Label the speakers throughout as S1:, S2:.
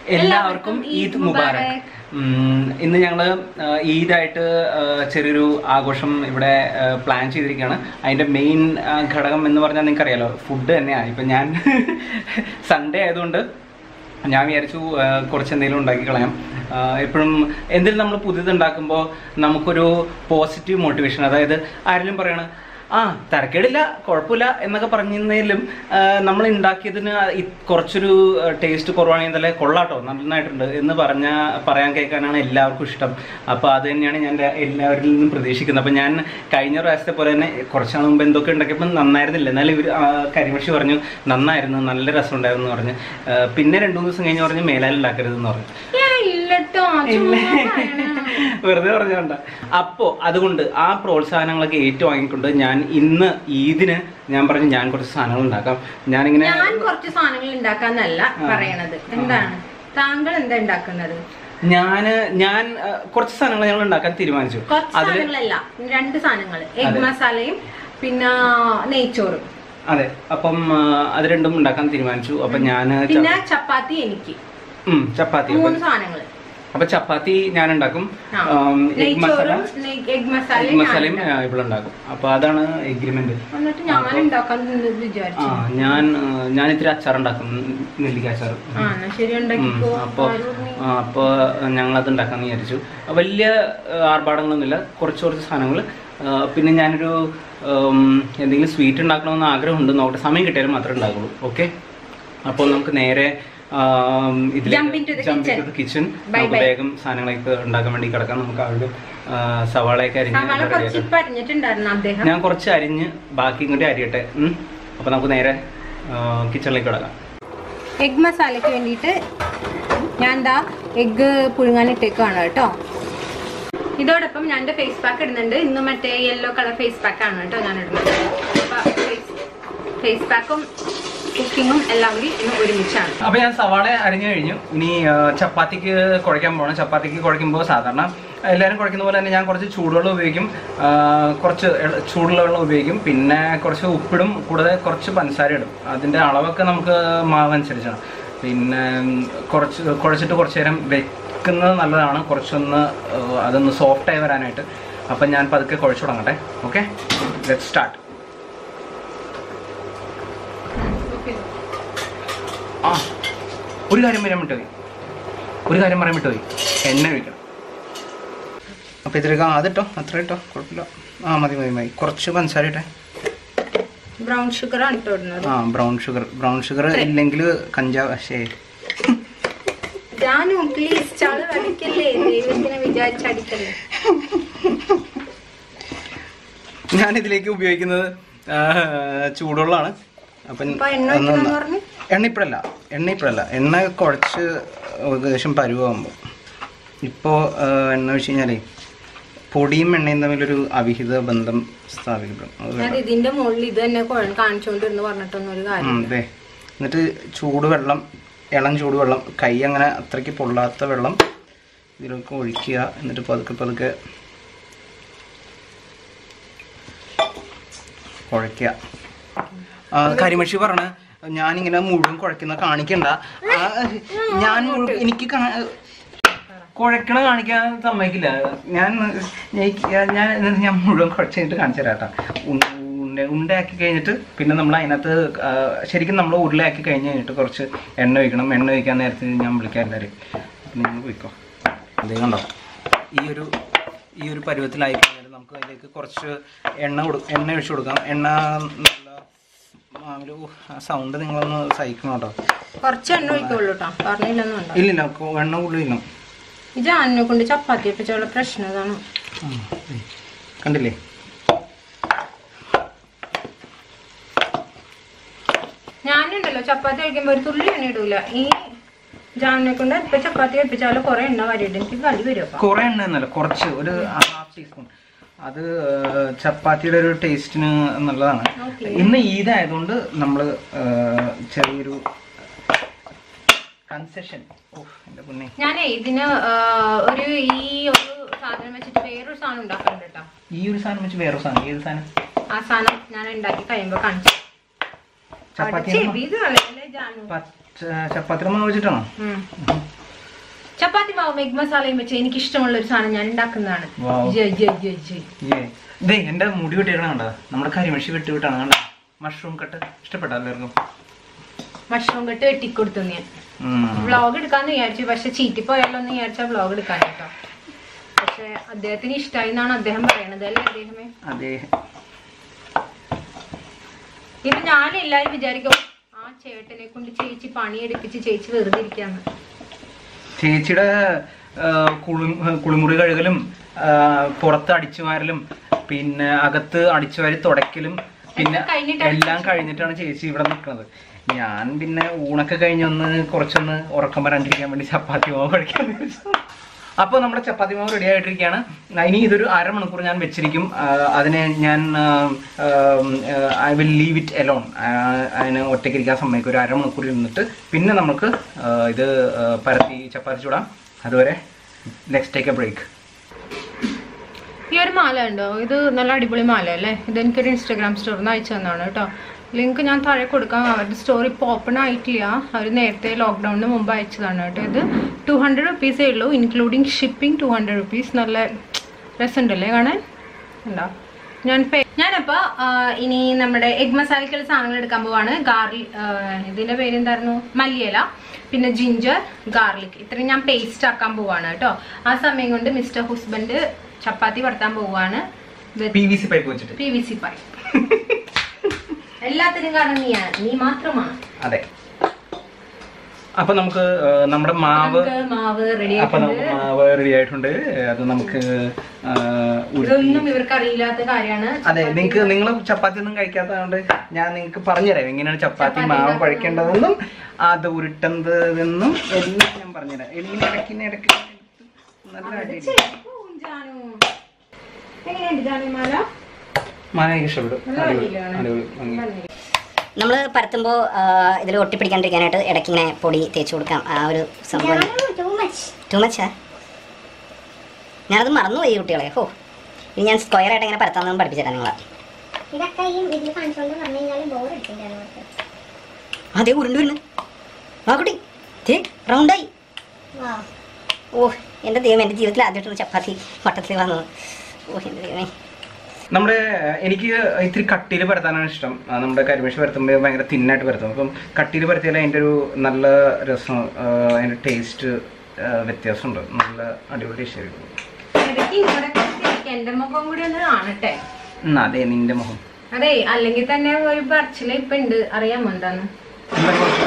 S1: എല്ലാവർക്കും ഈദ് മുബാറക് ഉം, ഇന്ന് ഞങ്ങള് ആ, ഈദായിട്ട് ആ, ചെറിയൊരു ആഘോഷം ഇവിടെ ആ, പ്ലാൻ ചെയ്തിരിക്കുകയാണ് അതിന്റെ മെയിൻ ആ, ഘടകം എന്ന് പറഞ്ഞാൽ നിങ്ങൾക്ക് അറിയാലോ ഫുഡ് തന്നെയാണ് ഇപ്പൊ ഞാൻ സൺഡേ ആയതുകൊണ്ട് ഞാൻ വിചാരിച്ചു ആ, കുറച്ച് എന്തെങ്കിലും ഉണ്ടാക്കി കളയാം ആ, എപ്പോഴും എന്തെങ്കിലും നമ്മൾ പുതിയത് ഉണ്ടാക്കുമ്പോൾ നമുക്കൊരു പോസിറ്റീവ് മോട്ടിവേഷൻ അതായത് ആരെങ്കിലും പറയണ ആ തരക്കേടില്ല കുഴപ്പമില്ല എന്നൊക്കെ പറഞ്ഞിരുന്നതിലും ആ, നമ്മൾ ഉണ്ടാക്കിയതിന് ഇ- കുറച്ചൊരു ടേസ്റ്റ് കുറവാണെങ്കിൽ തന്നെ കൊള്ളാട്ടോ നന്നായിട്ടുണ്ട് എന്ന് പറഞ്ഞ പറയാൻ കേൾക്കാനാണ് എല്ലാവർക്കും ഇഷ്ടം അപ്പോൾ അത് തന്നെയാണ് ഞാൻ ര- എല്ലാവരിൽ നിന്നും പ്രതീക്ഷിക്കുന്നത് അപ്പോൾ ഞാൻ കഴിഞ്ഞ പ്രാവശ്യത്തെ പോലെ തന്നെ കുറച്ച് നാൾ മുമ്പ് എന്തൊക്കെ ഉണ്ടാക്കിയപ്പോൾ നന്നായിരുന്നില്ല എന്നാലും ഇവർ കരിമഷി പറഞ്ഞു നന്നായിരുന്നു നല്ല രസമുണ്ടായിരുന്നു എന്ന് പറഞ്ഞു ആ, പിന്നെ രണ്ടു മൂന്ന് ദിവസം കഴിഞ്ഞ് പറഞ്ഞു മേലാൽ ഉണ്ടാക്കരുതെന്ന് പറഞ്ഞു
S2: ഇല്ലട്ടോ
S1: ഇല്ലേ? വെറുതെ പറഞ്ഞോണ്ട അപ്പോ അതുകൊണ്ട് ആ പ്രോത്സാഹനങ്ങളൊക്കെ ഏറ്റുവാങ്ങിക്കൊണ്ട് ഞാൻ ഇന്ന് ഈദിന് ഞാൻ പറഞ്ഞു ഞാൻ കുറച്ച് സാധനങ്ങൾ ഉണ്ടാക്കാം ഞാനിങ്ങനെ
S2: ഞാൻ കുറച്ച് സാധനങ്ങൾ ഉണ്ടാക്കാന്നല്ല പറയണത് എന്താണ് താങ്കൾ എന്താ ഉണ്ടാക്കുന്നത്
S1: ഞാന് ഞാൻ ആ, കുറച്ച് സാധനങ്ങൾ ഞങ്ങൾ ഉണ്ടാക്കാൻ തീരുമാനിച്ചു
S2: കുറച്ച്
S1: അതില്
S2: സാധനങ്ങളല്ല രണ്ട് സാധനങ്ങൾ എഗ് മസാലയും പിന്നെ നെയ്ച്ചോറും
S1: അതെ അപ്പം ആ, അത് രണ്ടും ഉണ്ടാക്കാൻ തീരുമാനിച്ചു അപ്പൊ ഞാൻ
S2: പിന്നെ ചപ്പാത്തി എനിക്ക്
S1: ചപ്പാത്തി അപ്പൊ-
S2: മൂന്ന് സാധനങ്ങൾ
S1: അപ്പൊ ചപ്പാത്തി ഞാൻ ഉണ്ടാക്കും
S2: ആ.
S1: എഗ് മസാല
S2: നെയ്ച്ചോറും എഗ്
S1: എഗ്
S2: മസാലയും ഞാൻ
S1: മസാലയും ഇവിടെ ഉണ്ടാക്കും അപ്പൊ അതാണ് എഗ്രിമെന്റ്
S2: എന്നിട്ട് ഞാൻ ഉണ്ടാക്കാൻ
S1: ആ
S2: വിചാരിച്ചു
S1: ഞാൻ ആ, ഞാൻ ഇത്തിരി അച്ചാർ ഉണ്ടാക്കും നെല്ലിക്ക അച്ചാർ
S2: ആ എന്നാ ശരി ഉണ്ടാക്കിക്കോ
S1: അപ്പോൾ അപ്പോൾ ഞങ്ങളത് ഉണ്ടാക്കാമെന്ന് വിചാരിച്ചു വലിയ ആ, ആർഭാടങ്ങളൊന്നുമില്ല കുറച്ച് കുറച്ച് സാധനങ്ങൾ പിന്നെ ഞാനൊരു ഉം, എന്തെങ്കിലും സ്വീറ്റ് ഉണ്ടാക്കണമെന്ന് ആഗ്രഹമുണ്ട് നോക്കട്ടെ സമയം കിട്ടിയാലും മാത്രമേ ഉണ്ടാക്കുള്ളൂ ഓക്കെ അപ്പോൾ നമുക്ക് നേരെ
S2: Jump into the kitchen.
S1: Kitchen
S2: Bye
S1: നമുക്ക്
S2: bye.
S1: വേഗം സാധനങ്ങളൊക്കെ ഉണ്ടാക്കാൻ വേണ്ടി കിടക്കാം നമുക്ക് ആദ്യം ആ, സവാളയൊക്കെ അരിഞ്ഞ്
S2: സവാള കുറച്ച്
S1: റെഡിയാക്കാം
S2: ഇപ്പൊ അരിഞ്ഞിട്ടുണ്ടായിരുന്നു അദ്ദേഹം
S1: ഞാൻ കുറച്ച് അരിഞ്ഞ് ബാക്കി കൂടി അരിയട്ടെ ഉം. അപ്പോൾ നമുക്ക് നേരെ കിച്ചണിലേക്ക് കിടക്കാം
S2: എഗ് മസാലയ്ക്ക് വേണ്ടിയിട്ട് ഞാൻ എന്താ എഗ്ഗ് പുഴുങ്ങാൻ ഇട്ടേക്കാണ് കേട്ടോ ഇതോടൊപ്പം ഞാൻ എൻ്റെ ഫേസ് പാക്ക് ഇടുന്നുണ്ട് ഇന്ന് മറ്റേ യെല്ലോ കളർ ഫേസ് പാക്ക് ആണ് കേട്ടോ ഞാൻ ഇടുന്നത് ഫേസ് പാക്കും കുക്കിങ്ങും എല്ലാം കൂടി ഇന്ന് ഒരുമിച്ചാണ്
S1: അപ്പൊ ഞാൻ സവാള അരിഞ്ഞു കഴിഞ്ഞു ഇനി ആ, ചപ്പാത്തിക്ക് കുഴയ്ക്കാൻ പോകണം ചപ്പാത്തിക്ക് കുഴയ്ക്കുമ്പോൾ സാധാരണ എല്ലാവരും കുഴയ്ക്കുന്ന പോലെ തന്നെ ഞാൻ കുറച്ച് ചൂടുവെള്ളം ഉപയോഗിക്കും ആ, കുറച്ച് എള- ചൂടുള്ള വെള്ളം ഉപയോഗിക്കും പിന്നെ കുറച്ച് ഉപ്പിടും കൂടാതെ കുറച്ച് പഞ്ചസാര ഇടും അതിൻ്റെ അളവൊക്കെ നമുക്ക് മാവ് അനുസരിച്ചാണ് പിന്നെ ഉം, കുറച്ച് കുഴച്ചിട്ട് കുറച്ച് നേരം വെക്കുന്നത് നല്ലതാണ് കുറച്ചൊന്ന് ആ, അതൊന്ന് സോഫ്റ്റായി വരാനായിട്ട് അപ്പം ഞാൻ പതുക്കെ കുഴച്ച് തുടങ്ങട്ടെ ഓക്കെ ലെറ്റ് സ്റ്റാർട്ട് ആ ഒരു കാര്യം പറയാൻ വിട്ടുപോയി ഒരു കാര്യം പറയാൻ വിട്ടുപോയി എണ്ണ ഒഴിക്കണം അപ്പോൾ ഇതിലേക്ക് അതിട്ടോ അത്ര ഇട്ടോ കുഴപ്പമില്ല ആ മതി മതി മതി കുറച്ച് പഞ്ചസാര ഇട്ടെ
S2: ബ്രൗൺ ഷുഗർ ആണ് ഇട്ടോ ഇടുന്നത്
S1: ആ ബ്രൗൺ ഷുഗർ ബ്രൗൺ ഷുഗർ ഇല്ലെങ്കിൽ കഞ്ചാവ് ശേ
S2: ജാനു പ്ലീസ് ചള് അടിക്കല്ലേ ദൈവത്തിനെ വിചാരിച്ചടിക്കല്ലേ
S1: ഞാൻ ഇതിലേക്ക് ഉപയോഗിക്കുന്നത് ആ, ചൂടുവെള്ളമാണ് അപ്പം
S2: അപ്പൊ എണ്ണ
S1: ഒന്ന്
S2: ഒഴിക്കണമെന്ന് പറഞ്ഞു
S1: എണ്ണ ഇപ്പോഴല്ല എണ്ണ ഇപ്പോഴല്ല എണ്ണ കുഴച്ച് ഏകദേശം പരുവാകുമ്പോൾ ഇപ്പോൾ എണ്ണ ഒഴിച്ച് കഴിഞ്ഞാലേ പൊടിയും എണ്ണയും തമ്മിലൊരു അവിഹിത ബന്ധം സ്ഥാപിക്കപ്പെടും അത്
S2: ഞാൻ
S1: വേണ്ട.
S2: ഇതിന്റെ മുകളിൽ ഇത് തന്നെ കുഴ കാണിച്ചോണ്ടിരുന്ന് പറഞ്ഞിട്ടൊന്നും ഒരു
S1: ഉം,
S2: കാര്യം
S1: ദേ എന്നിട്ട് ചൂടുവെള്ളം ഇളം ചൂടുവെള്ളം കൈ അങ്ങനെ അത്രയ്ക്ക് പൊള്ളാത്ത വെള്ളം ഇതിലൊക്കെ ഒഴിക്കുക എന്നിട്ട് പതുക്കെ പതുക്കെ കുഴയ്ക്കുക ആ, കരിമഷി പറഞ്ഞ ഞാനിങ്ങനെ മുഴുവൻ കുഴക്കുന്ന കാണിക്കണ്ട ആ, ഞാൻ മുഴു- എനിക്ക് കാ- കുഴക്കണ കാണിക്കാൻ സമ്മതിക്കില്ല ഞാൻ ഞാൻ- ഞാൻ എന്നിട്ട് ഞാൻ മുഴുവൻ കുഴച്ച് കഴിഞ്ഞിട്ട് കാണിച്ചു തരാം കേട്ടോ ഉണ്ട ഉണ്ട- ഉണ്ടയാക്കി കഴിഞ്ഞിട്ട് പിന്നെ നമ്മൾ അതിനകത്ത് ആ, ശരിക്കും നമ്മൾ ഉരുളയാക്കി കഴിഞ്ഞ് കഴിഞ്ഞിട്ട് കുറച്ച് എണ്ണ ഒഴിക്കണം എണ്ണ ഒഴിക്കാൻ നേരത്തെ ഞാൻ വിളിക്കാം എല്ലാവരും അപ്പം നിങ്ങൾ പോയിക്കോ അതേ കണ്ടോ ഈ ഒരു ഈ ഒരു പരുവത്തിലായി കഴിഞ്ഞാൽ നമുക്ക് അതിലേക്ക് കുറച്ച് എണ്ണ കൊടു എണ്ണ ഒഴിച്ചു കൊടുക്കാം എണ്ണ നല്ല മാവില് സൗണ്ട് നിങ്ങളൊന്ന് സഹിക്കണം കേട്ടോ
S2: കുറച്ച് എണ്ണ ഒഴിക്കുള്ളൂ കേട്ടോ പറഞ്ഞില്ലെന്നും ഉണ്ടോ
S1: ഇല്ലില്ല കൊ- എണ്ണ ഉള്ളില്ല
S2: ഇത് അന്നെ കൊണ്ട് ചപ്പാത്തി ഒപ്പിച്ചുള്ള പ്രശ്നം അതാണ്
S1: കണ്ടില്ലേ
S2: ഞാനുണ്ടല്ലോ ചപ്പാത്തി കഴിക്കുമ്പോ ഒരു തുള്ളി എണ്ണ ഇടൂല ഈ ജാമിനെ കൊണ്ട് ഇപ്പൊ ചപ്പാത്തി കഴിപ്പിച്ചാലും കുറെ എണ്ണ വരിയിട്ട് എനിക്ക് കലി വരും അപ്പൊ
S1: കുറെ എണ്ണ എന്നല്ല കുറച്ച് ഒരു ഹാഫ് ടീസ്പൂൺ അത് ആ, ചപ്പാത്തിയുടെ ഒരു ടേസ്റ്റിന് നല്ലതാണ്
S2: Okay.
S1: ഇന്ന് ഈദായതുകൊണ്ട് നമ്മൾ ചെറിയൊരു കൺസെഷൻ ഓ എൻ്റെ പൊന്നെ
S2: ഞാനേ ഇതിന് ആ, ഒരു ഈ ഒരു സാധനം വെച്ചിട്ട് വേറൊരു സാധനം ഉണ്ടാക്കുന്നുണ്ട് കേട്ടോ
S1: ഈ ഒരു സാധനം വെച്ച് വേറെ സാധനം ഏത് സാധനം
S2: ആ സാധനം ഞാൻ ഉണ്ടാക്കി കഴിയുമ്പോ കാണിച്ചു
S1: ചപ്പാത്തി
S2: ചെവി ഇത് കളയല്ലേ ജാനു
S1: പച്ച ചപ്പാത്തിയുടെ മാവ് വെച്ചിട്ടാണോ
S2: ഉം. മാവും എഗ് മസാലയും വെച്ച് എനിക്ക് ഇഷ്ടമുള്ള ഒരു സാധനം ഞാൻ ഉണ്ടാക്കുന്നതാണ്
S1: Wow.
S2: ജയ് ജയ് ജയ് ജയ്
S1: ഏ ദേ എന്റെ മുടി വെട്ടിയിടണം കണ്ട നമ്മുടെ കരിമഷി വെട്ടി വിട്ടാണ് കണ്ട മഷ്റൂം കട്ട് ഇഷ്ടപ്പെട്ട എല്ലാവർക്കും
S2: മഷ്റൂം കട്ട് വെട്ടിക്കൊടുത്തു ഞാൻ
S1: ഉം.
S2: വ്ളോഗ് എടുക്കാന്ന് വിചാരിച്ചു പക്ഷെ ചീറ്റിപ്പോയാലോ എന്ന് വിചാരിച്ചാ വ്ളോഗ് എടുക്കാൻ കേട്ടോ പക്ഷെ അദ്ദേഹത്തിന് ഇഷ്ടമായി എന്നാണ് അദ്ദേഹം പറയണത് അല്ലേ അദ്ദേഹമേ
S1: അതെ
S2: ഇപ്പൊ ഞാൻ എല്ലാരും വിചാരിക്കും ആ ചേട്ടനെ കൊണ്ട് ചേച്ചി പണിയെടുപ്പിച്ച് ചേച്ചി വെറുതെ ഇരിക്കാന്ന്
S1: ചേച്ചിയുടെ ആ, കുളി കുളിമുറി കഴുകലും ആ, പുറത്ത് അടിച്ചു വാരലും പിന്നെ അകത്ത് അടിച്ചു വാരി തുടയ്ക്കലും പിന്നെ
S2: എല്ലാം കഴിഞ്ഞിട്ടാണ്
S1: എല്ലാം കഴിഞ്ഞിട്ടാണ് ചേച്ചി ഇവിടെ നിൽക്കുന്നത് ഞാൻ പിന്നെ ഊണൊക്കെ കഴിഞ്ഞൊന്ന് കുറച്ചൊന്ന് ഉറക്കം വരാണ്ടിരിക്കാൻ വേണ്ടി ചപ്പാത്തി മാവ് കഴിക്കാൻ അപ്പോൾ നമ്മുടെ ചപ്പാത്തി മാവ് റെഡി ആയിട്ടിരിക്കുകയാണ് ഇനി ഇതൊരു അരമണിക്കൂർ ഞാൻ വെച്ചിരിക്കും ആ, അതിനെ ഞാൻ I will leave it alone അതിന് ഒറ്റയ്ക്ക് ഇരിക്കാൻ സമ്മതിക്കും ഒരു അരമണിക്കൂർ ഇരുന്നിട്ട് പിന്നെ നമുക്ക് ആ, ഇത് ആ, പരത്തി ചപ്പാത്തി ചൂടാം അതുവരെ നെക്സ്റ്റ് ടേക്ക് എ ബ്രേക്ക്
S2: ഈ ഒരു മാല ഉണ്ടോ ഇത് നല്ല അടിപൊളി മാല അല്ലേ ഇത് എനിക്കൊരു ഇൻസ്റ്റാഗ്രാം സ്റ്റോറിൽ നിന്ന് അയച്ചു തന്നാണ് കേട്ടോ ലിങ്ക് ഞാൻ താഴെ കൊടുക്കാം അവരുടെ സ്റ്റോർ ഇപ്പോൾ ഓപ്പൺ ആയിട്ടില്ല അവർ നേരത്തെ ലോക്ക്ഡൗണിന് മുമ്പ് അയച്ചതാണ് കേട്ടോ ഇത് ടു ഹൺഡ്രഡ് റുപ്പീസേ ഉള്ളൂ including shipping two hundred rupees നല്ല രസമുണ്ടല്ലേ കാണാൻ ഉണ്ടോ ഞാൻ പേ ഞാനപ്പോൾ ഇനി നമ്മുടെ എഗ് മസാലയ്ക്കുള്ള സാധനങ്ങൾ എടുക്കാൻ പോവാണ് ഗാർലി ഇതിന്റെ പേര് എന്തായിരുന്നു മല്ലിയില പിന്നെ ജിഞ്ചർ ഗാർലിക് ഇത്രയും ഞാൻ പേസ്റ്റ് ആക്കാൻ പോവാണ് കേട്ടോ ആ സമയം കൊണ്ട് മിസ്റ്റർ ഹസ്ബൻഡ് ചപ്പാത്തി പരത്താൻ പോവാണ്
S1: പി വി സി പൈപ്പ് വെച്ചിട്ട്
S2: പി വി സി പൈ എല്ലാത്തിനും കാരണം നീയാണ് നീ മാത്രമാണ്
S1: അതെ അപ്പൊ നമുക്ക് ആ, നമ്മുടെ മാവ്
S2: നമുക്ക് മാവ് റെഡി
S1: അപ്പൊ നമുക്ക് മാവ് റെഡി ആയിട്ടുണ്ട് അത് നമുക്ക് ആ, ഉരുട്ടി
S2: ഇതൊന്നും ഇവർക്ക് അറിയില്ലാത്ത കാര്യമാണ്
S1: അതെ നിങ്ങൾക്ക് നിങ്ങൾ ചപ്പാത്തി ഒന്നും കഴിക്കാത്തതുകൊണ്ട് ഞാൻ നിങ്ങൾക്ക് പറഞ്ഞുതരാം എങ്ങനെയാണ് ചപ്പാത്തി മാവ് കഴിക്കേണ്ടതെന്നും അത് ഉരുട്ടുന്നതെന്നും എല്ലാം ഞാൻ പറഞ്ഞുതരാം എങ്ങനെ ഇടയ്ക്കിനെ ഇടയ്ക്ക് നല്ല അടി
S2: എങ്ങനെയുണ്ട് ജാനിമാല
S1: മാനയ്ക്ക് ഇഷ്ടപ്പെട്ടു
S2: നല്ല
S1: അടിപൊളി
S2: അടിപൊളിയാണ്.
S1: അടിപൊളി ഭംഗി.
S3: നമ്മൾ പരത്തുമ്പോൾ ഇതിൽ ഒട്ടിപ്പിടിക്കാണ്ടിരിക്കാനായിട്ട് ഇടയ്ക്ക് ഇങ്ങനെ പൊടി തേച്ച് കൊടുക്കാം ആ ഒരു സംഭവം ടു മച്ചാ ഞാനത് മറന്നുപോയി കുട്ടികളെ ഹോ ഇനി ഞാൻ സ്ക്വയർ ആയിട്ട് ഇങ്ങനെ പരത്താമെന്ന് പഠിപ്പിച്ചിട്ടാണ് നിങ്ങളെ
S4: ഇതൊക്കെ ഈ ഇതിൽ കാണിച്ചുകൊണ്ട് പറഞ്ഞു കഴിഞ്ഞാൽ ബോർ അടിച്ചിട്ടുണ്ടായിരുന്നു അവർക്ക്
S3: അതേ ഉരുണ്ട് വരുന്നു ആ കുട്ടി ദേ റൗണ്ടായി
S4: വാ
S3: ഓ എൻ്റെ ദൈവം എൻ്റെ ജീവിതത്തിൽ ആദ്യമായിട്ടൊന്ന് ചപ്പാത്തി വട്ടത്തിൽ വന്നത് ഓ എൻ്റെ ദൈവമേ
S1: നമ്മുടെ എനിക്ക് ഇത്തിരി കട്ടിയിൽ പരത്താനാണ് ഇഷ്ടം ആ, നമ്മുടെ കരിമേശ് പരത്തുമ്പോൾ ഭയങ്കര തിന്നായിട്ട് പരത്തും അപ്പം കട്ടിയിൽ പരത്തിയാൽ അതിൻ്റെ ഒരു നല്ല രസം ആ, അതിൻ്റെ ടേസ്റ്റ് വ്യത്യാസമുണ്ട് നല്ല അടിപൊളി ടേസ്റ്റ് ആയിരിക്കും
S2: ഇടയ്ക്ക് ഇങ്ങോട്ട് തിരിക്ക്. എന്റെ മുഖം കൂടി ഒന്ന് കാണട്ടെ
S1: ഉം, അതെ നിന്റെ മുഖം
S2: അതെ അല്ലെങ്കിൽ തന്നെ ഒരു പറച്ചില് ഇപ്പൊ ഉണ്ട് അറിയാമോ എന്താന്ന്
S1: എന്താ കുഴപ്പം?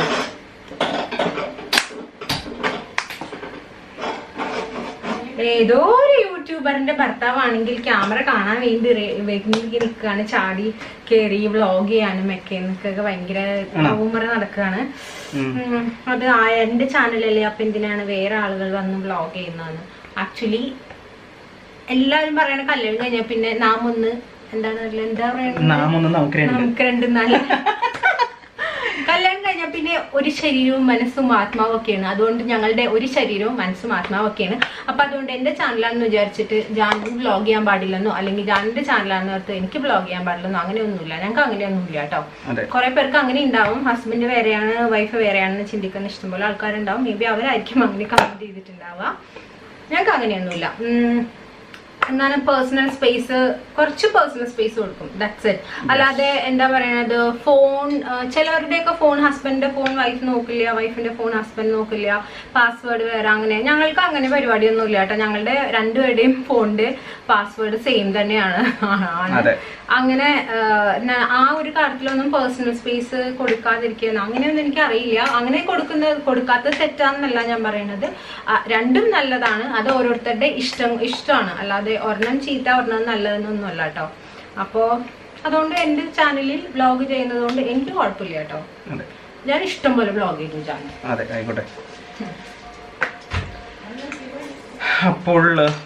S2: ഏതോ ഒരു യൂട്യൂബറിന്റെ ഭർത്താവാണെങ്കിൽ ക്യാമറ കാണാൻ വേണ്ടി നിൽക്കുകയാണ് ചാടി കേറി വ്ളോഗ് ചെയ്യാനും ഒക്കെ എന്നൊക്കെ ഭയങ്കര
S1: ആണോ?
S2: റൂമർ നടക്കുകയാണ്
S1: ഉം.
S2: ഉം, അത് ആ- എന്റെ ചാനലല്ലേ അപ്പൊ എന്തിനാണ് വേറെ ആളുകൾ വന്ന് വ്ളോഗ് ചെയ്യുന്നതെന്ന് ആക്ച്വലി എല്ലാരും പറയണ കല്യാണം കഴിഞ്ഞാൽ പിന്നെ നാം ഒന്ന് എന്താണ് അതില് എന്താ പറയുക
S1: നാം ഒന്ന് നമുക്ക് രണ്ട്
S2: നമുക്ക് രണ്ട് നാല് കല്യാണം കഴിഞ്ഞാൽ പിന്നെ ഒരു ശരീരവും മനസ്സും ആത്മാവും ഒക്കെയാണ് അതുകൊണ്ട് ഞങ്ങളുടെ ഒരു ശരീരവും മനസ്സും ആത്മാവും ഒക്കെയാണ് അപ്പൊ അതുകൊണ്ട് എന്റെ ചാനലാണെന്ന് വിചാരിച്ചിട്ട് ജാനും വ്ളോഗ് ചെയ്യാൻ പാടില്ലെന്നോ അല്ലെങ്കിൽ ജാനിന്റെ ചാനലാണെന്ന് ഓർത്ത് എനിക്ക് വ്ളോഗ് ചെയ്യാൻ പാടില്ലെന്നോ അങ്ങനെയൊന്നുമില്ല ഞങ്ങൾക്ക് അങ്ങനെയൊന്നുമില്ല കേട്ടോ
S1: അതെ
S2: കുറെ പേർക്ക് അങ്ങനെ ഉണ്ടാവും ഹസ്ബൻഡ് വേറെയാണ് വൈഫ് വേറെയാണെന്ന് ചിന്തിക്കുന്ന ഇഷ്ടംപോലെ ആൾക്കാരുണ്ടാവും മേ ബി അവരായിരിക്കും അങ്ങനെ കമന്റ് ചെയ്തിട്ടുണ്ടാവുക ഞങ്ങൾക്ക് അങ്ങനെയൊന്നുമില്ല ഉം, എന്നാലും പേഴ്സണൽ സ്പേസ് കുറച്ച് പേഴ്സണൽ സ്പേസ് കൊടുക്കും ദാറ്റ്സ് ഇറ്റ് അല്ലാതെ എന്താ പറയണത് ഫോൺ ചിലവരുടെയൊക്കെ ഫോൺ ഹസ്ബൻഡിന്റെ ഫോൺ വൈഫ് നോക്കില്ല വൈഫിന്റെ ഫോൺ ഹസ്ബൻഡ് നോക്കില്ല പാസ്വേഡ് വേറെ അങ്ങനെ ഞങ്ങൾക്ക് അങ്ങനെ പരിപാടിയൊന്നും ഇല്ല കേട്ടോ ഞങ്ങളുടെ രണ്ടുപേരുടെയും ഫോണിന്റെ പാസ്വേഡ് സെയിം തന്നെയാണ് ആണ്
S1: അതെ.
S2: അങ്ങനെ ആ, ന- ആ ഒരു കാര്യത്തിലൊന്നും പേഴ്സണൽ സ്പേസ് കൊടുക്കാതിരിക്കുന്ന അങ്ങനെയൊന്നും എനിക്ക് അറിയില്ല അങ്ങനെ കൊടുക്കുന്ന കൊടുക്കാത്തത് തെറ്റാന്നല്ല ഞാൻ പറയുന്നത് ആ, രണ്ടും നല്ലതാണ് അത് ഓരോരുത്തരുടെ ഇഷ്ടം ഇഷ്ടമാണ് അല്ലാതെ ഒരെണ്ണം ചീത്ത ഒരെണ്ണം നല്ലതെന്നൊന്നും അല്ല കേട്ടോ അപ്പോ അതുകൊണ്ട് എന്റെ ചാനലിൽ വ്ളോഗ് ചെയ്യുന്നത് കൊണ്ട് എനിക്ക് കുഴപ്പമില്ല കേട്ടോ
S1: അതെ
S2: ഞാൻ ഇഷ്ടം പോലെ വ്ളോഗ് ചെയ്തു ചാനൽ
S1: അതെ ആയിക്കോട്ടെ അപ്പോൾ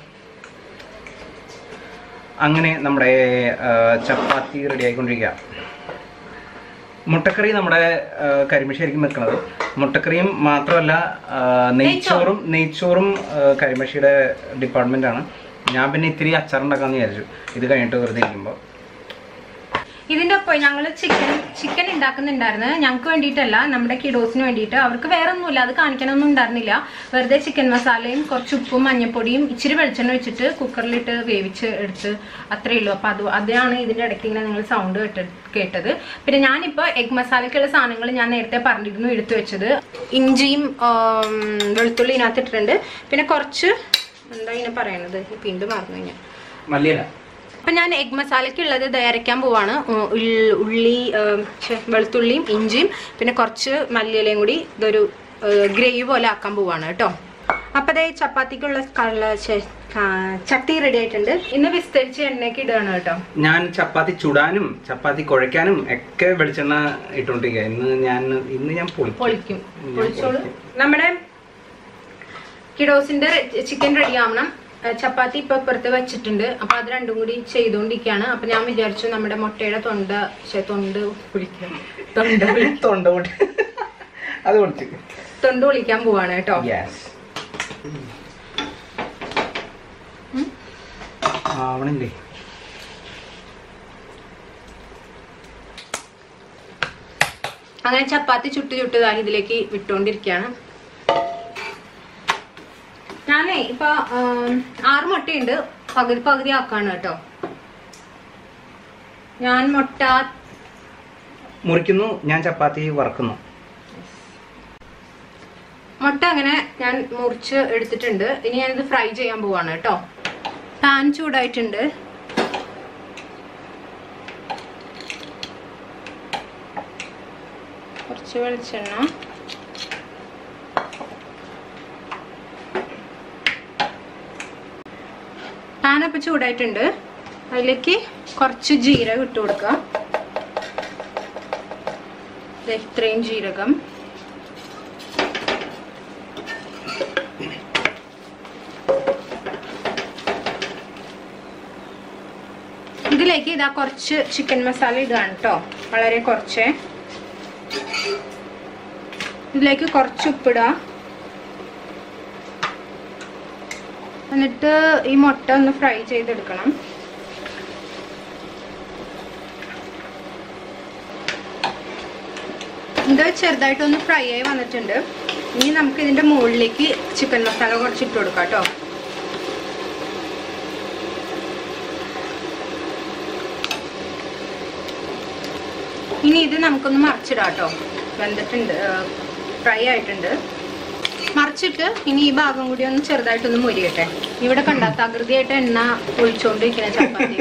S1: അങ്ങനെ നമ്മുടെ ആ, ചപ്പാത്തി റെഡി ആയിക്കൊണ്ടിരിക്കുക മുട്ടക്കറി നമ്മുടെ ആ, കരിമശ്ശേരിക്ക് വെക്കുന്നത് മുട്ടക്കറിയും മാത്രമല്ല ആ, നെയ്ച്ചോറും നെയ്ച്ചോറും ആ, കരിമശ്ശിയുടെ ഡിപ്പാർട്ട്മെന്റ് ആണ് ഞാൻ പിന്നെ ഇത്തിരി അച്ചാറുണ്ടാക്കാന്ന് വിചാരിച്ചു ഇത് കഴിഞ്ഞിട്ട് വെറുതെ ഇരിക്കുമ്പോൾ
S2: ഇതിന്റെ ഒപ്പം ഞങ്ങൾ ചിക്കൻ ചിക്കൻ ഉണ്ടാക്കുന്നുണ്ടായിരുന്നു ഞങ്ങൾക്ക് വേണ്ടിയിട്ടല്ല നമ്മുടെ കിഡോസിന് വേണ്ടിയിട്ട് അവർക്ക് വേറെ ഒന്നുമില്ല അത് കാണിക്കണമൊന്നും ഉണ്ടായിരുന്നില്ല വെറുതെ ചിക്കൻ മസാലയും കുറച്ച് ഉപ്പും മഞ്ഞപ്പൊടിയും ഇച്ചിരി വെളിച്ചെണ്ണ വെച്ചിട്ട് കുക്കറിലിട്ട് വേവിച്ച് എടുത്ത് അത്രയേ ഉള്ളൂ അപ്പൊ അത് അതാണ് ഇതിന്റെ ഇടയ്ക്ക് ഇങ്ങനെ നിങ്ങൾ സൗണ്ട് കേട്ട കേട്ടത് പിന്നെ ഞാനിപ്പോൾ എഗ് മസാലയ്ക്കുള്ള സാധനങ്ങൾ ഞാൻ നേരത്തെ പറഞ്ഞിരുന്നു എടുത്തു വെച്ചത് ഇഞ്ചിയും ആം, വെളുത്തുള്ളി ഇതിനകത്ത് ഇട്ടിട്ടുണ്ട് പിന്നെ കുറച്ച് എന്താ ഇങ്ങനെ പറയണത് വീണ്ടും മറന്നു കഴിഞ്ഞാൽ
S1: മല്ലിയില
S2: അപ്പൊ ഞാൻ എഗ് മസാലയ്ക്കുള്ളത് തയ്യാറാക്കാൻ പോവാണ് ഉ- ഉൾ- ഉള്ളി ഏം, ഛെ, വെളുത്തുള്ളിയും ഇഞ്ചിയും പിന്നെ കുറച്ച് മല്ലിയിലയും കൂടി ഇതൊരു ഗ്രേവി പോലെ ആക്കാൻ പോവാണ് കേട്ടോ അപ്പൊ അതേ ചപ്പാത്തിക്കുള്ള കള്ള ഛെ, ആ, ചട്ടി റെഡി ആയിട്ടുണ്ട് ഇന്ന് വിസ്തരിച്ച് എണ്ണയ്ക്ക് ഇടുകയാണ് കേട്ടോ
S1: ഞാൻ ചപ്പാത്തി ചുടാനും ചപ്പാത്തി കുഴയ്ക്കാനും ഒക്കെ വെളിച്ചെണ്ണ ഇട്ടുകൊണ്ടിരിക്കുക ഇന്ന് ഞാൻ ഇന്ന് ഞാൻ പൊളിക്കും
S2: പൊളിക്കും
S1: ഞാൻ
S2: പൊളിച്ചോളൂ
S1: പൊളിക്കും.
S2: നമ്മുടെ കിഡോസിന്റെ ചിക്കൻ റെഡി ആവണം ഏ, ചപ്പാത്തി ഇപ്പൊ ഇപ്പുറത്ത് വെച്ചിട്ടുണ്ട് അപ്പൊ അത് രണ്ടും കൂടി ചെയ്തുകൊണ്ടിരിക്കുകയാണ് അപ്പൊ ഞാൻ വിചാരിച്ചു നമ്മുടെ മുട്ടയുടെ തൊണ്ട ശ്ശെ, തൊണ്ട് പൊളിക്കണം തൊണ്ട പൊളി-
S1: തൊണ്ട പൊട്ടി അത് പൊളിച്ചു
S2: തൊണ്ട് പൊളിക്കാൻ പോവാണ് കേട്ടോ
S1: യെസ് ആവണില്ലേ
S2: അങ്ങനെ ചപ്പാത്തി ചുട്ട് ചുട്ട് ദാ ഇതിലേക്ക് വിട്ടുകൊണ്ടിരിക്കുകയാണ് ഞാനേ ഇപ്പൊ ആം, ആറ് മുട്ടയുണ്ട് പകുതി പകുതി ആക്കാണ് കേട്ടോ ഞാൻ മുട്ട
S1: മുറിക്കുന്നു ഞാൻ ചപ്പാത്തി വറക്കുന്നു
S2: മുട്ട അങ്ങനെ ഞാൻ മുറിച്ച് എടുത്തിട്ടുണ്ട് ഇനി ഞാനിത് ഫ്രൈ ചെയ്യാൻ പോവാണ് കേട്ടോ പാൻ ചൂടായിട്ടുണ്ട് കുറച്ച് വെളിച്ചെണ്ണ പാൻ അപ്പൊ ചൂടായിട്ടുണ്ട് അതിലേക്ക് കുറച്ച് ജീരകം ഇട്ട് കൊടുക്കുക ദേ ഇത്രയും ജീരകം ഇതിലേക്ക് ഇതാ കുറച്ച് ചിക്കൻ മസാല ഇടുകയാണ് കേട്ടോ വളരെ കുറച്ച് ഇതിലേക്ക് കുറച്ച് ഉപ്പിടുക എന്നിട്ട് ഈ മുട്ട ഒന്ന് ഫ്രൈ ചെയ്തെടുക്കണം ഇത് ചെറുതായിട്ടൊന്ന് ഫ്രൈ ആയി വന്നിട്ടുണ്ട് ഇനി നമുക്ക് ഇതിന്റെ മുകളിലേക്ക് ചിക്കൻ മസാല കുറച്ച് ഇട്ട് കൊടുക്കാം കേട്ടോ ഇനി ഇത് നമുക്കൊന്ന് മറിച്ചിടാം കേട്ടോ വെന്തിട്ടുണ്ട് ഫ്രൈ ആയിട്ടുണ്ട് മറിച്ചിട്ട് ഇനി ഈ ഭാഗം കൂടി ഒന്ന് ചെറുതായിട്ടൊന്ന് മുരിയട്ടെ ഇവിടെ കണ്ട തകൃതിയായിട്ട് എണ്ണ ഒഴിച്ചുകൊണ്ടിരിക്കുന്ന ചപ്പാത്തി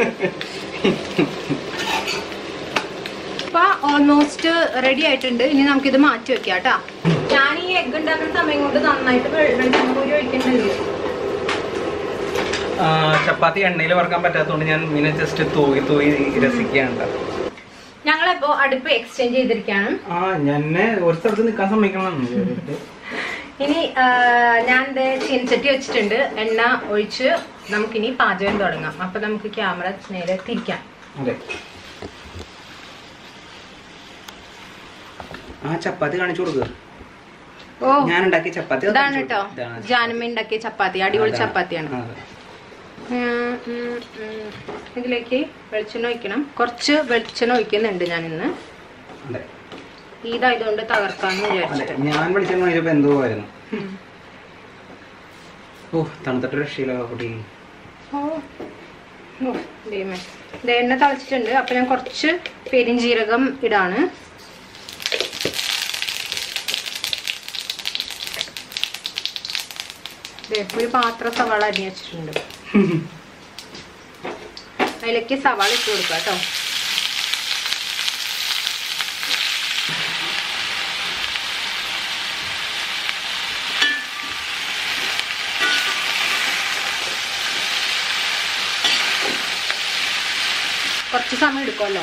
S2: ഇപ്പൊ ഓൾമോസ്റ്റ് റെഡി ആയിട്ടുണ്ട് ഇനി നമുക്കിത് മാറ്റി വെക്കാം കേട്ടാ ഞാൻ ഈ എഗ് ഉണ്ടാക്കുന്ന സമയം കൊണ്ട് നന്നായിട്ട് വെളിച്ചെണ്ണ കൂടി ഒഴിക്കുന്നുണ്ട്
S1: ആ, ചപ്പാത്തി എണ്ണയിൽ വറക്കാൻ പറ്റാത്തതുകൊണ്ട് ഞാൻ ഇങ്ങനെ ജസ്റ്റ് തൂകി തൂകി രസിക്കുകയാണ് ട്ടോ.
S2: ഞങ്ങളിപ്പോ അടുപ്പ് എക്സ്ചേഞ്ച് ചെയ്തിരിക്കുകയാണ്
S1: ആ ഞാൻ ഒരു സ്ഥലത്ത് നിൽക്കാൻ സമ്മതിക്കണം
S2: ഇനി ആ, ഞാൻ ദേ ചീനച്ചട്ടി വെച്ചിട്ടുണ്ട് എണ്ണ ഒഴിച്ച് നമുക്കിനി പാചകം തുടങ്ങാം അപ്പൊ നമുക്ക് ക്യാമറ നേരെ തിരിക്കാം
S1: അതെ ആ ചപ്പാത്തി കാണിച്ചു കൊടുക്കുക
S2: ഓ
S1: ഞാൻ ഉണ്ടാക്കിയ ചപ്പാത്തി അത്
S2: ഇതാണ്
S1: കാണിച്ചു
S2: കേട്ടോ
S1: കൊടുക്ക്. ഇതാണ്.
S2: ജാനമ്മ ഉണ്ടാക്കിയ ചപ്പാത്തി അടിപൊളി
S1: അതാണ്.
S2: ചപ്പാത്തിയാണ്
S1: ആ, അതെ.
S2: ഉം, ഉം, ഉം. ഇതിലേക്ക് വെളിച്ചെണ്ണ ഒഴിക്കണം കുറച്ച് വെളിച്ചെണ്ണ ഒഴിക്കുന്നുണ്ട് ഞാൻ ഇന്ന്
S1: അതെ
S2: ഇതായതുകൊണ്ട് തകർക്കാന്ന്
S1: അതെ
S2: വിചാരിച്ചിട്ട്
S1: ഞാൻ വിളിച്ചെന്ന് കഴിഞ്ഞപ്പോ എന്തോ ആയിരുന്നു ഓ തണുത്തിട്ട് രക്ഷയില്ല കുട്ടി
S2: ഓ ഓ, ദൈവമേ. ദേ എണ്ണ തളിച്ചിട്ടുണ്ട് അപ്പൊ ഞാൻ കുറച്ച് പെരിഞ്ജീരകം ഇടാണ് ദേ, ഒരു പാത്രം സവാള അരിഞ്ഞ് വെച്ചിട്ടുണ്ട് അതിലേക്ക് സവാള ഇട്ട് കൊടുക്കുക കേട്ടോ കുറച്ച് സമയം എടുക്കുമല്ലോ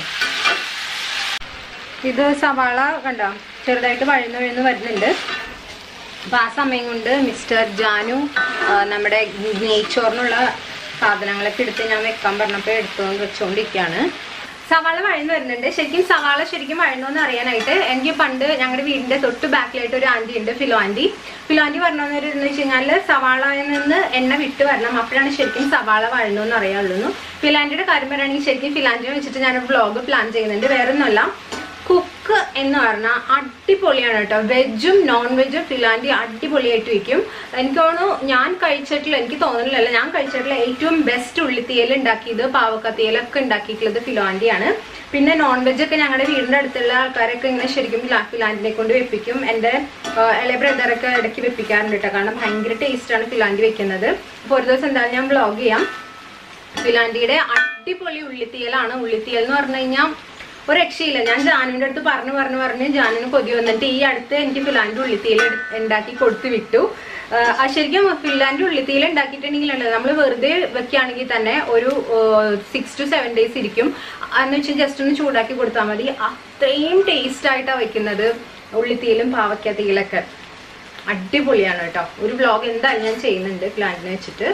S2: ഇത് സവാള കണ്ടോ ചെറുതായിട്ട് വഴന്ന് വഴന്ന് വരുന്നുണ്ട് അപ്പൊ ആ സമയം കൊണ്ട് മിസ്റ്റർ ജാനു ആ, നമ്മുടെ നെയ്ച്ചോറിനുള്ള സാധനങ്ങളൊക്കെ എടുത്ത് ഞാൻ വെക്കാൻ പറഞ്ഞപ്പോൾ എടുത്തു വെച്ചുകൊണ്ടിരിക്കുകയാണ് സവാള വഴന്ന് വരുന്നുണ്ട് ശരിക്കും സവാള ശരിക്കും വഴന്നോന്ന് അറിയാനായിട്ട് എനിക്ക് പണ്ട് ഞങ്ങളുടെ വീടിന്റെ തൊട്ട് ബാക്കിലായിട്ട് ഒരു ആന്റി ഉണ്ട് ഫിലോ ആന്റി ഫിലോ ആന്റി പറഞ്ഞതെന്ന് വെച്ച് കഴിഞ്ഞാൽ സവാളയിൽ നിന്ന് എണ്ണ വിട്ട് വരണം അപ്പോഴാണ് ശരിക്കും സവാള വഴന്നോന്ന് അറിയാവുള്ളൂ ഫിലാൻഡിയുടെ കാര്യം പറയുകയാണെങ്കിൽ ശരിക്കും ഫിലാൻഡിനെ വെച്ചിട്ട് ഞാൻ വ്ളോഗ് പ്ലാൻ ചെയ്യുന്നുണ്ട് വേറെ ഒന്നുമല്ല കുക്ക് എന്ന് പറഞ്ഞാൽ അടിപൊളിയാണ് കേട്ടോ വെജും നോൺ വെജും ഫിലാൻഡി അടിപൊളിയായിട്ട് വയ്ക്കും എനിക്ക് തോന്നുന്നു ഞാൻ കഴിച്ചിട്ടുള്ള എനിക്ക് തോന്നുന്നില്ല ഞാൻ കഴിച്ചിട്ടുള്ള ഏറ്റവും ബെസ്റ്റ് ഉള്ളിത്തീയൽ ഉണ്ടാക്കിയത് പാവക്കത്തീയലൊക്കെ ഉണ്ടാക്കിയിട്ടുള്ളത് ഫിലാൻഡിയാണ് പിന്നെ നോൺ വെജ് ഒക്കെ ഞങ്ങളുടെ വീടിന്റെ അടുത്തുള്ള ആൾക്കാരൊക്കെ ഇങ്ങനെ ശരിക്കും ഫിലാ- ഫിലാൻഡിനെ കൊണ്ട് വെപ്പിക്കും എൻ്റെ ആഹ്, ഇളയ ബ്രദറൊക്കെ ഇടയ്ക്ക് വെപ്പിക്കാറുണ്ട് കേട്ടോ കാരണം ഭയങ്കര ടേസ്റ്റാണ് ഫിലാൻഡി വെക്കുന്നത് അപ്പോൾ ഒരു ദിവസം എന്തായാലും ഞാൻ വ്ളോഗ് ചെയ്യാം ഫിലാൻഡിയുടെ അടിപൊളി ഉള്ളിത്തീയലാണ് ഉള്ളിത്തീയൽ എന്ന് പറഞ്ഞു കഴിഞ്ഞാൽ ഒരു രക്ഷയില്ല ഞാൻ ജാനുവിന്റെ അടുത്ത് പറഞ്ഞു പറഞ്ഞു പറഞ്ഞ് ജാനുവിന് കൊതി വന്നിട്ട് ഈ അടുത്ത് എനിക്ക് ഫിലാൻഡ് ഉള്ളിത്തീയൽ എടു- ഉണ്ടാക്കി കൊടുത്തു വിട്ടു ആഹ് ആ ശരിക്കും ഫിൻലാൻഡ് ഉള്ളിത്തീയൽ ഉണ്ടാക്കിയിട്ടുണ്ടെങ്കിൽ നമ്മൾ വെറുതെ വെക്കുകയാണെങ്കിൽ തന്നെ ഒരു സിക്സ് ടു സെവൻ ഡേയ്സ് ഇരിക്കും എന്ന് വെച്ചാൽ ജസ്റ്റ് ഒന്ന് ചൂടാക്കി കൊടുത്താൽ മതി അത്രയും ടേസ്റ്റ് ആയിട്ടാണ് വെക്കുന്നത് ഉള്ളിത്തീയലും പാവയ്ക്ക തീയലൊക്കെ അടിപൊളിയാണ് കേട്ടോ ഒരു വ്ളോഗ് എന്തായാലും ഞാൻ ചെയ്യുന്നുണ്ട് പ്ലാന്റിനെ വെച്ചിട്ട്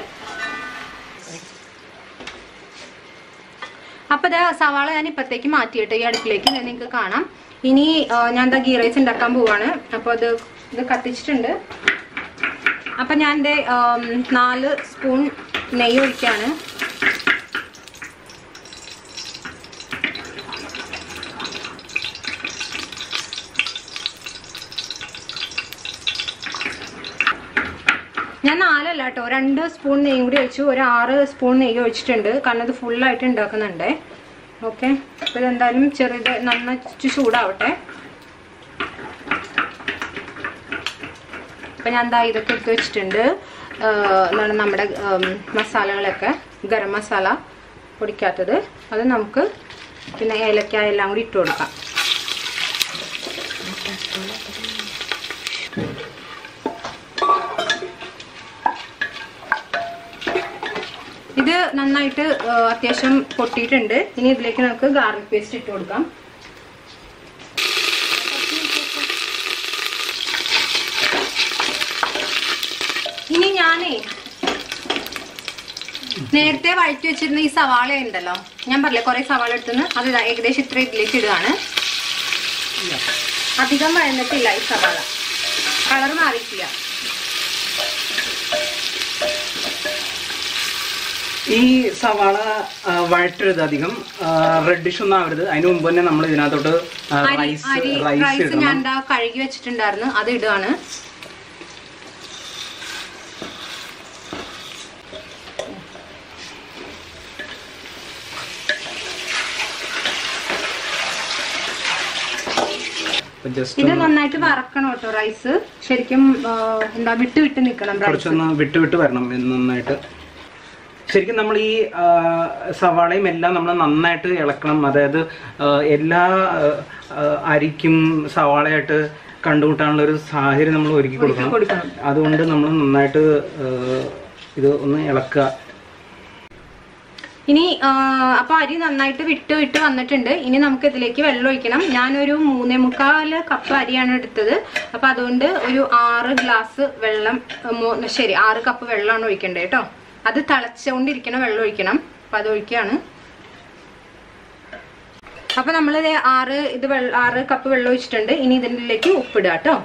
S2: അപ്പൊ ദാ സവാള ഞാൻ ഇപ്പത്തേക്ക് മാറ്റിയിട്ട് ഈ അടുപ്പിലേക്ക് ഞാൻ നിങ്ങൾക്ക് കാണാം ഇനി ആ, ഞാൻ എന്താ ഗീ റൈസ് ഉണ്ടാക്കാൻ പോവാണ് അപ്പൊ അത് ഇത് കത്തിച്ചിട്ടുണ്ട് അപ്പൊ ഞാൻ എൻ്റെ നാല് സ്പൂൺ നെയ്യ് ഒഴിക്കാണ് ഞാൻ നാലല്ല കേട്ടോ രണ്ട് സ്പൂൺ നെയ്യും കൂടി ഒഴിച്ചു ഒരു ആറ് സ്പൂൺ നെയ്യ് ഒഴിച്ചിട്ടുണ്ട് കാരണം ഇത് ഫുള്ളായിട്ട് ഉണ്ടാക്കുന്നുണ്ട് ഓക്കെ അപ്പോൾ ഇതെന്തായാലും ചെറുത് നന്നായിട്ട് ചൂടാവട്ടെ അപ്പം ഞാൻ എന്താ ഇതൊക്കെ എടുത്ത് വെച്ചിട്ടുണ്ട് ആ, എന്താണ് നമ്മുടെ ഉം, മസാലകളൊക്കെ ഗരം മസാല പൊടിക്കാത്തത് അത് നമുക്ക് പിന്നെ ഏലക്ക എല്ലാം കൂടി ഇട്ട് കൊടുക്കാം ഇത് നന്നായിട്ട് ആ, അത്യാവശ്യം പൊട്ടിയിട്ടുണ്ട് ഇനി ഇതിലേക്ക് നമുക്ക് ഗാർലിക് പേസ്റ്റ് ഇട്ട് കൊടുക്കാം ഇനി ഞാനേ നേരത്തെ വഴറ്റി വെച്ചിരുന്ന ഈ സവാള ഉണ്ടല്ലോ ഞാൻ പറഞ്ഞില്ലേ കുറെ സവാള എടുത്തുനിന്ന് അത് ഇതാ ഏകദേശം ഇത്ര ഇതിലേക്ക് ഇടുകയാണ് അധികം വഴന്നിട്ടില്ല ഈ സവാള കളർ മാറിയിട്ടില്ല
S1: ഈ സവാള ആ, വഴറ്റരുത് അധികം റെഡിഷ് ഒന്നും ആവരുത് അതിന് മുമ്പ് തന്നെ നമ്മൾ ഇതിനകത്തോട്ട് ആ,
S2: അരി
S1: റൈസ്
S2: അരി
S1: റൈസ്
S2: റൈസ് ഞാൻ
S1: ഇടണം
S2: എന്താ കഴുകി വെച്ചിട്ടുണ്ടായിരുന്നു അത് ഇടുകയാണ്
S1: ജസ്റ്റ്
S2: ഇത് നന്നായിട്ട് വറക്കണം കേട്ടോ റൈസ് ശരിക്കും ആ, എന്താ വിട്ട് വിട്ട് നിൽക്കണം റൈസ്
S1: കുറച്ചൊന്ന് വിട്ട് വിട്ട് വരണം ഇത് നന്നായിട്ട് ശരിക്കും നമ്മൾ ഈ ആ, സവാളയും എല്ലാം നമ്മൾ നന്നായിട്ട് ഇളക്കണം അതായത് ആ, എല്ലാ ആ, ആ, അരിക്കും സവാളയായിട്ട് കണ്ടുകൂട്ടാനുള്ള ഒരു സാഹചര്യം നമ്മൾ ഒരുക്കി കൊടുക്കണം
S2: കൊടുക്കണം
S1: അതുകൊണ്ട് നമ്മൾ നന്നായിട്ട് ആ, ഇത് ഒന്ന് ഇളക്കുക
S2: ഇനി ആ, അപ്പൊ അരി നന്നായിട്ട് വിട്ട് വിട്ട് വന്നിട്ടുണ്ട് ഇനി നമുക്ക് ഇതിലേക്ക് വെള്ളം ഒഴിക്കണം ഞാനൊരു മൂന്നേ മുക്കാല് കപ്പ് അരിയാണ് എടുത്തത് അപ്പൊ അതുകൊണ്ട് ഒരു ആറ് ഗ്ലാസ് വെള്ളം ആ, മൂ- ശരി ആറ് കപ്പ് വെള്ളമാണ് ഒഴിക്കേണ്ടത് കേട്ടോ അത് തിളച്ചുകൊണ്ടിരിക്കണം വെള്ളം ഒഴിക്കണം അപ്പൊ അത് ഒഴിക്കുകയാണ് അപ്പൊ നമ്മൾ ആറ് ഇത് വെള്ള- ആറ് കപ്പ് വെള്ളം ഒഴിച്ചിട്ടുണ്ട് ഇനി ഇതിലേക്ക് ഉപ്പിടുക കേട്ടോ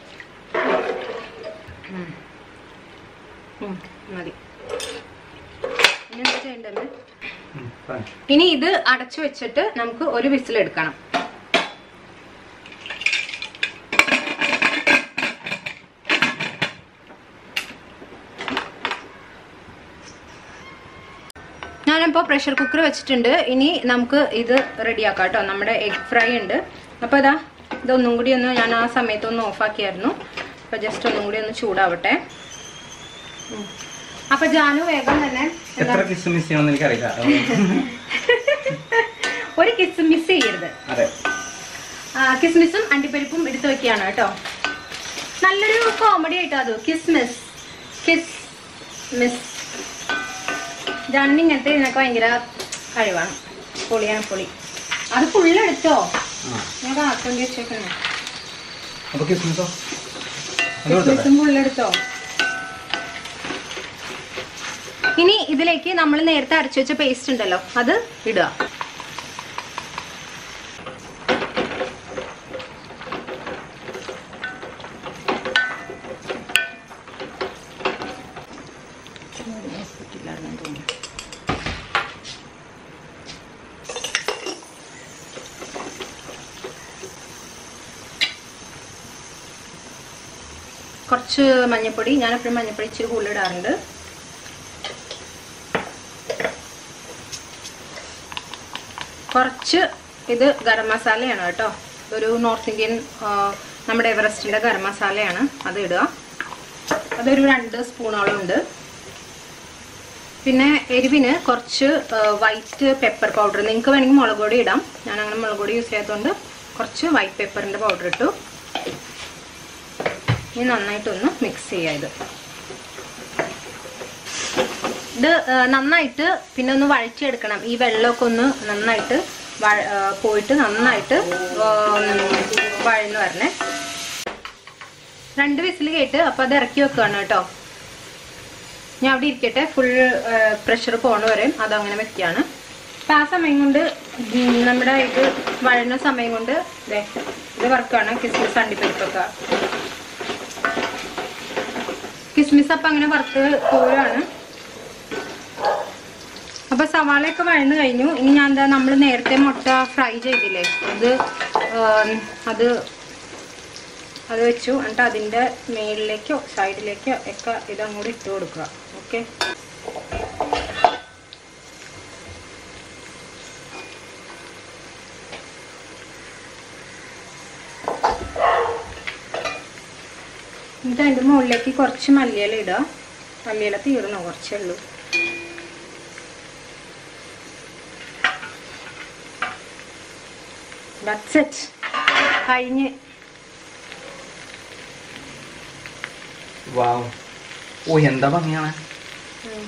S2: ഉം. ഉം, മതി ഇനി എന്താ ചെയ്യേണ്ടത്
S1: ഉം, fine.
S2: ഇനി ഇത് അടച്ചു വെച്ചിട്ട് നമുക്ക് ഒരു വിസിൽ എടുക്കണം ഞാനിപ്പോൾ പ്രഷർ കുക്കർ വെച്ചിട്ടുണ്ട് ഇനി നമുക്ക് ഇത് റെഡിയാക്കാം കേട്ടോ നമ്മുടെ എഗ് ഫ്രൈ ഉണ്ട് അപ്പോൾ ഇതാ ഇതൊന്നും കൂടി ഒന്ന് ഞാൻ ആ സമയത്ത് ഒന്ന് ഓഫാക്കിയായിരുന്നു അപ്പോൾ ജസ്റ്റ് ഒന്നും കൂടി ഒന്ന് ചൂടാവട്ടെ ഉം. അപ്പോൾ ജാനു വേഗം തന്നെ
S1: എത്ര കിസ് മിസ് ചെയ്യണമെന്ന് എനിക്കറിയില്ല
S2: ഒരു കിസ് മിസ് ചെയ്യരുത്
S1: അതെ
S2: ആ, കിസ്മിസും അണ്ടിപ്പരിപ്പും എടുത്തു വെക്കുകയാണ് കേട്ടോ നല്ലൊരു കോമഡി ആയിട്ടോ അത് കിസ്മിസ് കിസ് മിസ് ജാനി ഇങ്ങനത്തെ ഇതിനൊക്കെ ഭയങ്കര കഴിവാണ് പൊളിയാണ് പൊളി അത് ഫുള്ളെടുത്തോ
S1: ആ
S2: ഞാൻ കാക്കൊണ്ട് വെച്ചേക്കണേ
S1: അപ്പൊ കിസ് മിസ്സോ അത് കൊടുത്തോ
S2: കിസ്മിസും ഫുള്ളെടുത്തോ ഇനി ഇതിലേക്ക് നമ്മൾ നേരത്തെ അരച്ചു വെച്ച പേസ്റ്റ് ഉണ്ടല്ലോ അത് ഇടുക പറ്റില്ലായിരുന്നു തോന്നുന്നു കുറച്ച് മഞ്ഞൾപ്പൊടി ഞാനെപ്പോഴും മഞ്ഞൾപ്പൊടി ഇച്ചിരി കൂടുതലിടാറുണ്ട് കുറച്ച് ഇത് ഗരം മസാലയാണ് കേട്ടോ ഒരു നോർത്ത് ഇന്ത്യൻ ആ, നമ്മുടെ എവറസ്റ്റിൻ്റെ ഗരം മസാലയാണ് അത് ഇടുക അതൊരു രണ്ട് സ്പൂണോളം ഉണ്ട് പിന്നെ എരിവിന് കുറച്ച് വൈറ്റ് പെപ്പർ പൗഡർ നിങ്ങൾക്ക് വേണമെങ്കിൽ മുളക് പൊടി ഇടാം ഞാൻ അങ്ങനെ മുളക് പൊടി യൂസ് ചെയ്യാത്തതുകൊണ്ട് കുറച്ച് വൈറ്റ് പെപ്പറിൻ്റെ പൗഡർ ഇട്ടു ഇനി നന്നായിട്ടൊന്ന് മിക്സ് ചെയ്യാം ഇത് ഇത് ആ, നന്നായിട്ട് പിന്നെ ഒന്ന് വഴറ്റിയെടുക്കണം ഈ വെള്ളമൊക്കെ ഒന്ന് നന്നായിട്ട് വഴ- ആ, പോയിട്ട് നന്നായിട്ട് ആ, വഴന്ന് വരണേ രണ്ട് വിസിൽ കേട്ട് അപ്പൊ അത് ഇറക്കി വെക്കുകയാണ് കേട്ടോ ഞാൻ അവിടെ ഇരിക്കട്ടെ ഫുൾ പ്രഷർ പോണ വരെ അതങ്ങനെ വെക്കുകയാണ് അപ്പൊ ആ സമയം കൊണ്ട് ഉം, നമ്മുടെ ഇത് വഴന്ന സമയം കൊണ്ട് ദേ ഇത് വർക്കാണ് കിസ്മിസ് അണ്ടിപ്പരിപ്പൊക്കെ കിസ്മിസ് അപ്പം അങ്ങനെ വറുത്ത് പോരാണ് അപ്പൊ സവാളയൊക്കെ വഴന്നു കഴിഞ്ഞു ഇനി ഞാൻ എന്താ നമ്മൾ നേരത്തെ മുട്ട ഫ്രൈ ചെയ്തില്ലേ അത് ആം, അത് അത് വെച്ചു എന്നിട്ട് അതിൻ്റെ മേളിലേക്കോ സൈഡിലേക്കോ ഒക്കെ ഇതങ്ങോട്ട് ഇട്ട് കൊടുക്കുക ഓക്കെ എന്നിട്ട് അതിൻ്റെ മുകളിലേക്ക് കുറച്ച് മല്ലിയില ഇടുക മല്ലിയില തീർന്നു കുറച്ചേ ഉള്ളൂ ദാറ്റ്സ് ഇറ്റ് കഴിഞ്ഞ്
S1: വാവ് ഓ എന്താ ഭംഗിയാണ്
S2: ഉം.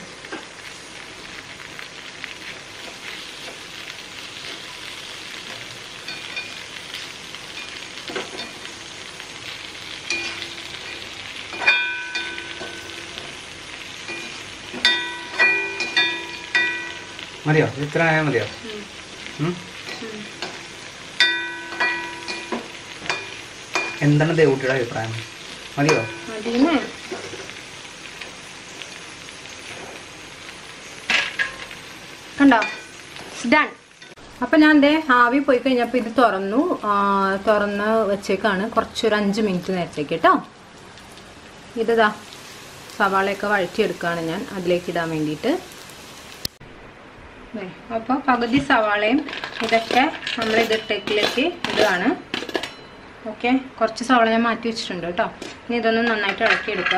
S1: മതിയോ ഇത് ഇത്ര ആയാൽ മതിയോ
S2: ഉം.
S1: ഉം?
S2: ഉം.
S1: എന്താണ് ദേവുട്ടിയുടെ അഭിപ്രായം മതിയോ
S2: മതിയെന്നേ കണ്ടോ ഡൺ അപ്പം ഞാൻ ദേ ആവി പോയി കഴിഞ്ഞപ്പോൾ ഇത് തുറന്നു ആ, തുറന്ന് വെച്ചേക്കാണ് കുറച്ചൊരു അഞ്ച് മിനിറ്റ് നേരത്തേക്ക് കേട്ടോ ഇതാ സവാളയൊക്കെ വഴറ്റിയെടുക്കുകയാണ് ഞാൻ അതിലേക്ക് ഇടാൻ വേണ്ടിയിട്ട് അപ്പോൾ പകുതി സവാളയും ഇതൊക്കെ നമ്മൾ ഇതിട്ടേക്കിലേക്ക് ഇടുകയാണ് ഓക്കെ കുറച്ച് സവാള ഞാൻ മാറ്റി വെച്ചിട്ടുണ്ട് കേട്ടോ ഇനി ഇതൊന്ന് നന്നായിട്ട് ഇളക്കിയെടുക്കുക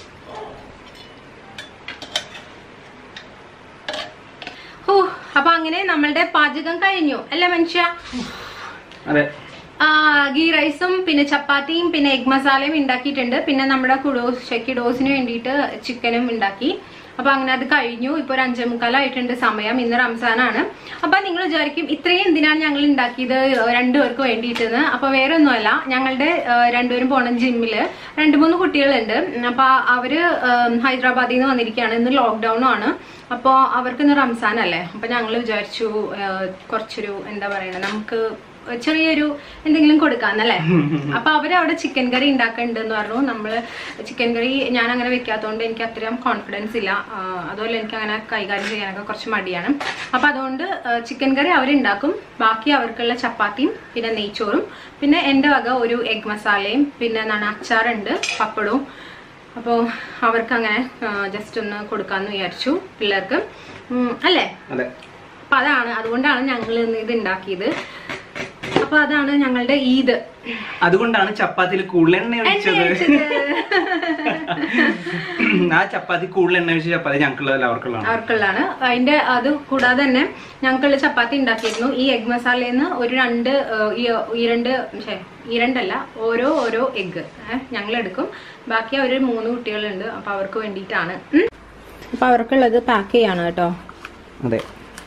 S2: ഓ അപ്പൊ അങ്ങനെ നമ്മളുടെ പാചകം കഴിഞ്ഞു അല്ലേ മനുഷ്യ
S1: അതെ
S2: ആ, ഗീ റൈസും പിന്നെ ചപ്പാത്തിയും പിന്നെ എഗ് മസാലയും ഉണ്ടാക്കിയിട്ടുണ്ട് പിന്നെ നമ്മുടെ കുഡോസ് ഷെക്കിഡോസിന് വേണ്ടിയിട്ട് ചിക്കനും ഉണ്ടാക്കി അപ്പൊ അങ്ങനെ അത് കഴിഞ്ഞു ഇപ്പൊ ഒരു അഞ്ചേ മുക്കാലായിട്ടുണ്ട് സമയം ഇന്ന് റംസാനാണ് അപ്പൊ നിങ്ങൾ വിചാരിക്കും ഇത്രയും എന്തിനാണ് ഞങ്ങൾ ഉണ്ടാക്കിയത് രണ്ടുപേർക്ക് വേണ്ടിയിട്ടെന്ന് അപ്പൊ വേറെ ഒന്നുമല്ല ഞങ്ങളുടെ ആ, രണ്ടുപേരും പോണ ജിമ്മില് രണ്ട് മൂന്ന് കുട്ടികളുണ്ട് അപ്പൊ അവര് ഉം, ഹൈദരാബാദിൽ നിന്ന് വന്നിരിക്കുകയാണ് ഇന്ന് ലോക്ക്ഡൌൺ ആണ് അപ്പോൾ അവർക്ക് ഇന്ന് റംസാൻ അല്ലേ അപ്പൊ ഞങ്ങൾ വിചാരിച്ചു ആ, കുറച്ചൊരു എന്താ പറയണേ നമുക്ക് ചെറിയൊരു എന്തെങ്കിലും കൊടുക്കാന്നല്ലേ അപ്പൊ അവര് അവിടെ ചിക്കൻ കറി ഉണ്ടാക്കുന്നുണ്ടെന്ന് പറഞ്ഞു നമ്മള് ചിക്കൻ കറി ഞാൻ അങ്ങനെ വെക്കാത്തതുകൊണ്ട് എനിക്ക് അത്രയും കോൺഫിഡൻസ് ഇല്ല ആ, അതുപോലെ എനിക്ക് അങ്ങനെ കൈകാര്യം ചെയ്യാനൊക്കെ കുറച്ച് മടിയാണ് അപ്പൊ അതുകൊണ്ട് ചിക്കൻ കറി അവരുണ്ടാക്കും ബാക്കി അവർക്കുള്ള ചപ്പാത്തിയും പിന്നെ നെയ്ച്ചോറും പിന്നെ എൻ്റെ വക ഒരു എഗ് മസാലയും പിന്നെ എന്താണ് അച്ചാറുണ്ട് പപ്പടവും അപ്പോൾ അവർക്ക് അങ്ങനെ ജസ്റ്റ് ഒന്ന് കൊടുക്കാമെന്ന് വിചാരിച്ചു പിള്ളേർക്ക് ഉം, അല്ലേ
S1: അതെ
S2: അപ്പൊ അതാണ് അതുകൊണ്ടാണ് ഞങ്ങൾ ഇന്ന് ഇത് ഉണ്ടാക്കിയത് അപ്പൊ അതാണ് ഞങ്ങളുടെ ഈദ്
S1: അതുകൊണ്ടാണ് ചപ്പാത്തിയിൽ കൂടുതൽ എണ്ണ
S2: എണ്ണ
S1: ഒഴിച്ചത്
S2: ഒഴിച്ചത്.
S1: ആ ചപ്പാത്തി കൂടുതൽ എണ്ണ ഒഴിച്ച ചപ്പാത്തി ഞങ്ങൾക്കുള്ളതല്ല അവർക്കുള്ളതാണ്
S2: അവർക്കുള്ളതാണ് അതിന്റെ അത് കൂടാതെ തന്നെ ഞങ്ങൾക്കുള്ള ചപ്പാത്തി ഉണ്ടാക്കിയിരുന്നു ഈ എഗ് മസാലയിൽ നിന്ന് ഒരു രണ്ട് ഏഹ്, ഈ ഈ രണ്ട് ശ്ശെ, ഈ രണ്ടല്ല ഓരോ ഓരോ എഗ് ഞങ്ങൾ എടുക്കും ബാക്കി അവർ മൂന്ന് കുട്ടികളുണ്ട് അപ്പൊ അവർക്ക് വേണ്ടിയിട്ടാണ് ഉം. അപ്പൊ അവർക്കുള്ളത് പാക്ക് ചെയ്യാണ് കേട്ടോ
S1: അതെ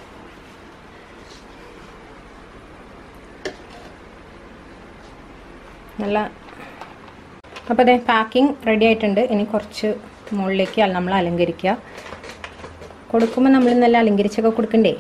S2: നല്ല അപ്പോൾ അതെ പാക്കിംഗ് റെഡി ആയിട്ടുണ്ട് ഇനി കുറച്ച് മുകളിലേക്ക് അല്ല നമ്മൾ അലങ്കരിക്കുക കൊടുക്കുമ്പോൾ നമ്മൾ നല്ല അലങ്കരിച്ചൊക്കെ കൊടുക്കണ്ടേ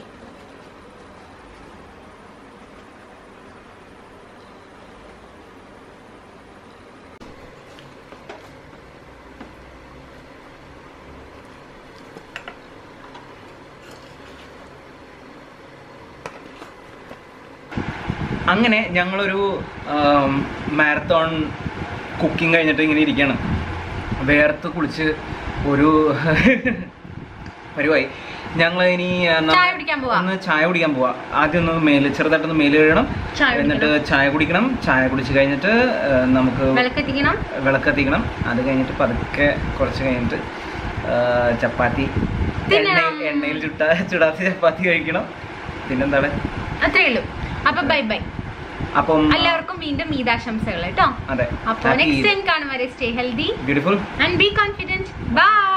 S1: അങ്ങനെ ഞങ്ങളൊരു മാരത്തോൺ കുക്കിംഗ് കഴിഞ്ഞിട്ട് ഇങ്ങനെ ഇരിക്കുകയാണ് വേർത്ത് കുളിച്ച് ഒരു പരിവായി ഞങ്ങൾ ഇനി ആ, ന-
S2: ചായ കുടിക്കാൻ പോവാ.
S1: ഒന്ന് ചായ കുടിക്കാൻ പോവാ ആദ്യം ഒന്ന് മേല് ചെറുതായിട്ടൊന്ന് മേല് കഴുകണം
S2: ചായ
S1: എന്നിട്ട് ചായ കുടിക്കണം ചായ കുടിച്ച് കഴിഞ്ഞിട്ട് ആ, നമുക്ക്
S2: വിളക്കെത്തിക്കണം
S1: വിളക്കത്തിക്കണം അത് കഴിഞ്ഞിട്ട് പതുക്കെ കുറച്ച് കഴിഞ്ഞിട്ട് ആ, ചപ്പാത്തി
S2: തിന്നണം.
S1: എണ്ണയിൽ എണ്ണയിൽ ചുട്ട ചുടാത്ത ചപ്പാത്തി കഴിക്കണം പിന്നെന്താണ്
S2: അത്രേ ഉള്ളൂ അപ്പൊ ബൈ ബൈ
S1: അപ്പം
S2: എല്ലാവർക്കും വീണ്ടും ഈദാശംസകൾ കേട്ടോ
S1: അതെ
S2: അപ്പൊ നെക്സ്റ്റ് ടൈം കാണും വരെ stay healthy
S1: beautiful
S2: and be confident by